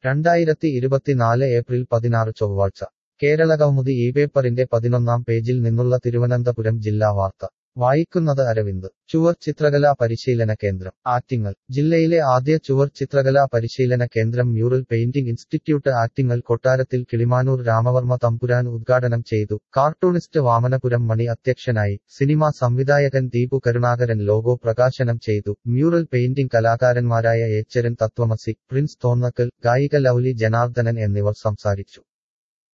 രണ്ടായിരത്തി ഇരുപത്തിനാല് ഏപ്രിൽ പതിനാറ് ചൊവ്വാഴ്ച കേരളകൗമുദി ഈ പേപ്പറിന്റെ പതിനൊന്നാം പേജിൽ നിന്നുള്ള തിരുവനന്തപുരം ജില്ലാ വാർത്ത വായിക്കുന്നത് അരവിന്ദ് ചുവർ ചിത്രകലാ പരിശീലന കേന്ദ്രം ആറ്റിങ്ങൽ ജില്ലയിലെ ആദ്യ ചുവർ ചിത്രകലാ പരിശീലന കേന്ദ്രം മ്യൂറൽ പെയിന്റിംഗ് ഇൻസ്റ്റിറ്റ്യൂട്ട് ആറ്റിങ്ങൽ കൊട്ടാരത്തിൽ കിളിമാനൂർ രാമവർമ്മ തമ്പുരാൻ ഉദ്ഘാടനം ചെയ്തു കാർട്ടൂണിസ്റ്റ് വാമനപുരം മണി അധ്യക്ഷനായി സിനിമാ സംവിധായകൻ ദീപു കരുണാകരൻ ലോഗോ പ്രകാശനം ചെയ്തു മ്യൂറൽ പെയിന്റിംഗ് കലാകാരന്മാരായ ഏച്ചരൻ തത്വമസി പ്രിൻസ് തോന്നക്കൽ ഗായിക ലൗലി ജനാർദ്ദനൻ എന്നിവർ സംസാരിച്ചു